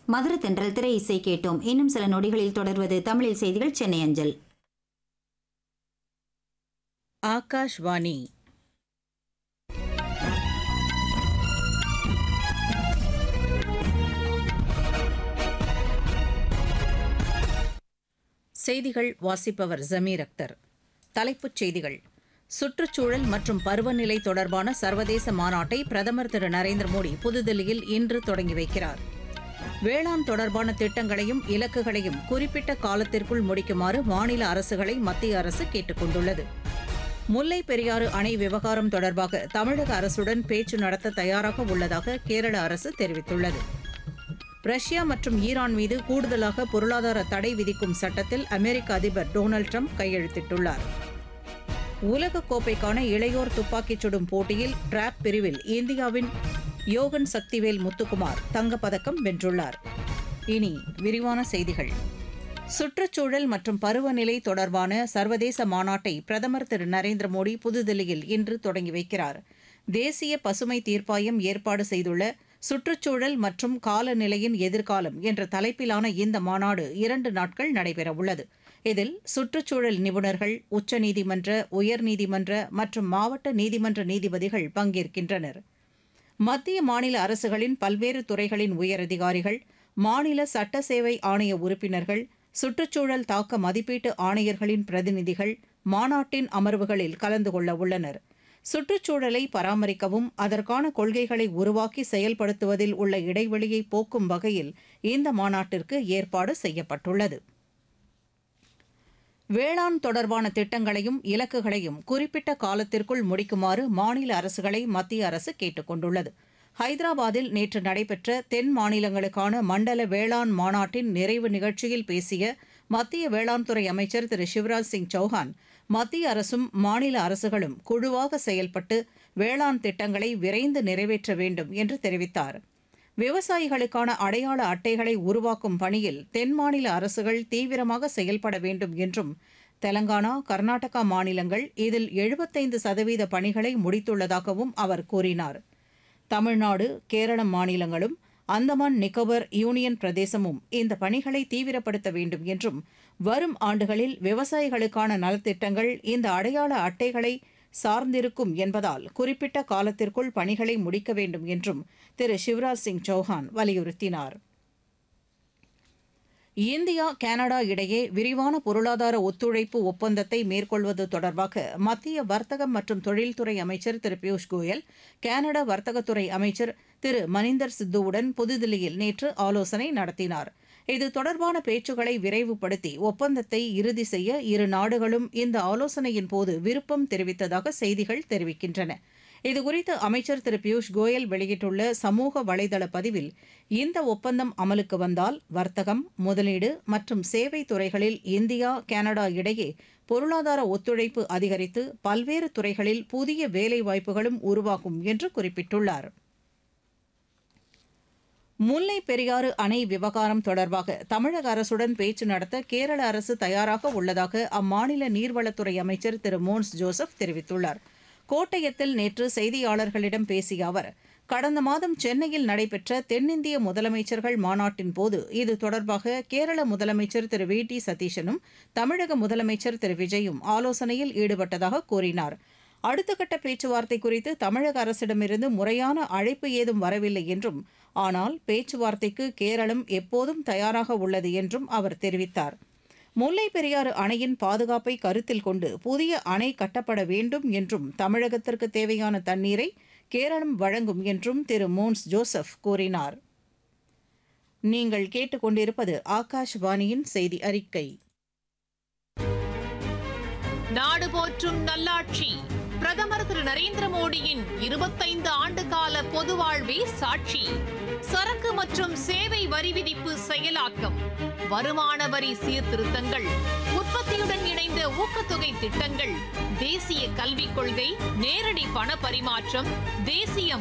மதுர தென்றல் திரை இசை கேட்டோம் இன்னும் சில நொடிகளில் தொடர்வது தமிழில் செய்திகள் சென்னை அஞ்சல் ஆகாஷ்வாணி செய்திகள் வாசிப்பவர் ஜமீர் அக்தர் தலைப்புச் செய்திகள் சுற்றுச்சூழல் மற்றும் பருவநிலை தொடர்பான சர்வதேச மாநாட்டை பிரதமர் திரு நரேந்திர மோடி புதுதில்லியில் இன்று தொடங்கி வைக்கிறார் வேளாண் தொடர்பான திட்டங்களையும் இலக்குகளையும் குறிப்பிட்ட காலத்திற்குள் முடிக்குமாறு மாநில அரசுகளை மத்திய அரசு கேட்டுக் கொண்டுள்ளது முல்லை பெரியாறு அணை விவகாரம் தொடர்பாக தமிழக அரசுடன் பேச்சு நடத்த தயாராக உள்ளதாக கேரள அரசு தெரிவித்துள்ளது ரஷ்யா மற்றும் ஈரான் மீது கூடுதலாக பொருளாதார தடை விதிக்கும் சட்டத்தில் அமெரிக்க அதிபர் டொனால்டு ட்ரம்ப் கையெழுத்திட்டுள்ளார் உலகக் கோப்பைக்கான இளையோர் துப்பாக்கிச் சுடும் போட்டியில் டிராப் பிரிவில் இந்தியாவின் யோகன் சக்திவேல் முத்துக்குமார் தங்கப்பதக்கம் வென்றுள்ளார் இனி விரிவான செய்திகள் சுற்றுச்சூழல் மற்றும் பருவநிலை தொடர்பான சர்வதேச மாநாட்டை பிரதமர் திரு நரேந்திர மோடி புதுதில்லியில் இன்று தொடங்கி வைக்கிறார் தேசிய பசுமை தீர்ப்பாயம் ஏற்பாடு செய்துள்ள சுற்றுச்சூழல் மற்றும் காலநிலையின் எதிர்காலம் என்ற தலைப்பிலான இந்த மாநாடு இரண்டு நாட்கள் நடைபெறவுள்ளது இதில் சுற்றுச்சூழல் நிபுணர்கள் உச்சநீதிமன்ற உயர்நீதிமன்ற மற்றும் மாவட்ட நீதிமன்ற நீதிபதிகள் பங்கேற்கின்றனர் மத்திய மாநில அரசுகளின் பல்வேறு துறைகளின் உயரதிகாரிகள் மாநில சட்ட சேவை ஆணைய உறுப்பினர்கள் சுற்றுச்சூழல் தாக்க மதிப்பீட்டு ஆணையர்களின் பிரதிநிதிகள் மாநாட்டின் அமர்வுகளில் கலந்து கொள்ள உள்ளனர் சுற்றுச்சூழலை பராமரிக்கவும் அதற்கான கொள்கைகளை உருவாக்கி செயல்படுத்துவதில் உள்ள இடைவெளியை போக்கும் வகையில் இந்த மாநாட்டிற்கு ஏற்பாடு செய்யப்பட்டுள்ளது வேளாண் தொடர்பான திட்டங்களையும் இலக்குகளையும் குறிப்பிட்ட காலத்திற்குள் முடிக்குமாறு மாநில அரசுகளை மத்திய அரசு கேட்டுக் கொண்டுள்ளது ஹைதராபாத்தில் நேற்று நடைபெற்ற தென் மாநிலங்களுக்கான மண்டல வேளாண் மாநாட்டின் நிறைவு நிகழ்ச்சியில் பேசிய மத்திய வேளாண் துறை அமைச்சர் திரு சிவராஜ் சிங் சௌஹான் மத்திய அரசும் மாநில அரசுகளும் குழுவாக செயல்பட்டு வேளாண் திட்டங்களை விரைந்து நிறைவேற்ற வேண்டும் என்று தெரிவித்தார் விவசாயிகளுக்கான அடையாள அட்டைகளை உருவாக்கும் பணியில் தென் மாநில அரசுகள் தீவிரமாக செயல்பட வேண்டும் என்றும் தெலங்கானா கர்நாடகா மாநிலங்கள் இதில் எழுபத்தைந்து சதவீத பணிகளை முடித்துள்ளதாகவும் அவர் கூறினார் தமிழ்நாடு கேரளம் மாநிலங்களும் அந்தமான் நிக்கோபர் யூனியன் பிரதேசமும் இந்த பணிகளை தீவிரப்படுத்த வேண்டும் என்றும் வரும் ஆண்டுகளில் விவசாயிகளுக்கான நலத்திட்டங்கள் இந்த அடையாள அட்டைகளை சார்ந்திருக்கும் என்பதால் குறிப்பிட்ட காலத்திற்குள் பணிகளை முடிக்க வேண்டும் என்றும் திரு சிவராஜ் சிங் சௌஹான் வலியுறுத்தினார் இந்தியா கனடா இடையே விரிவான பொருளாதார ஒத்துழைப்பு ஒப்பந்தத்தை மேற்கொள்வது தொடர்பாக மத்திய வர்த்தகம் மற்றும் தொழில்துறை அமைச்சர் திரு பியூஷ் கோயல் கனடா வர்த்தகத்துறை அமைச்சர் திரு மனிந்தர் சித்துவுடன் புதுதில்லியில் நேற்று ஆலோசனை நடத்தினார் இது தொடர்பான பேச்சுக்களை விரைவுபடுத்தி ஒப்பந்தத்தை இறுதி செய்ய இரு நாடுகளும் இந்த ஆலோசனையின் போது விருப்பம் தெரிவித்ததாக செய்திகள் தெரிவிக்கின்றன இதுகுறித்து அமைச்சர் திரு பியூஷ் கோயல் வெளியிட்டுள்ள சமூக வலைதள பதிவில் இந்த ஒப்பந்தம் அமலுக்கு வந்தால் வர்த்தகம் முதலீடு மற்றும் சேவை துறைகளில் இந்தியா கனடா இடையே பொருளாதார ஒத்துழைப்பு அதிகரித்து பல்வேறு துறைகளில் புதிய வேலைவாய்ப்புகளும் உருவாகும் என்று குறிப்பிட்டுள்ளார் முல்லை பெரியாறு அணை விவகாரம் தொடர்பாக தமிழக அரசுடன் பேச்சு நடத்த கேரள அரசு தயாராக உள்ளதாக அம்மாநில நீர்வளத்துறை அமைச்சர் திரு மோன்ஸ் ஜோசப் தெரிவித்துள்ளார் கோட்டயத்தில் நேற்று செய்தியாளர்களிடம் பேசிய அவர் கடந்த மாதம் சென்னையில் நடைபெற்ற தென்னிந்திய முதலமைச்சர்கள் மாநாட்டின் போது இது தொடர்பாக கேரள முதலமைச்சர் திரு வி டி சதீஷனும் தமிழக முதலமைச்சர் திரு விஜயும் ஆலோசனையில் ஈடுபட்டதாக கூறினார் அடுத்த கட்ட பேச்சுவார்த்தை குறித்து தமிழக அரசிடமிருந்து முறையான அழைப்பு ஏதும் வரவில்லை என்றும் ஆனால் பேச்சுவார்த்தைக்கு கேரளம் எப்போதும் தயாராக உள்ளது என்றும் அவர் தெரிவித்தார் முல்லை பெரியாறு அணையின் பாதுகாப்பை கருத்தில் கொண்டு புதிய அணை கட்டப்பட வேண்டும் என்றும் தமிழகத்திற்கு தேவையான தண்ணீரை கேரளம் வழங்கும் என்றும் திரு மோன்ஸ் ஜோசப் கூறினார் நீங்கள் கேட்டுக்கொண்டிருப்பது ஆகாஷ்வாணியின் செய்தி அறிக்கை நாடு போற்றும் நல்லாட்சி பிரதமர் திரு நரேந்திர மோடியின் இருபத்தைந்து ஆண்டு கால பொது வாழ்வே சாட்சி சரக்கு மற்றும் சேவை வரி விதிப்பு செயலாக்கம் வருமான வரி சீர்திருத்தங்கள் உற்பத்தியுடன் இணைந்த ஊக்கத்தொகை திட்டங்கள் தேசிய கல்விக் கொள்கை நேரடி பண பரிமாற்றம் தேசிய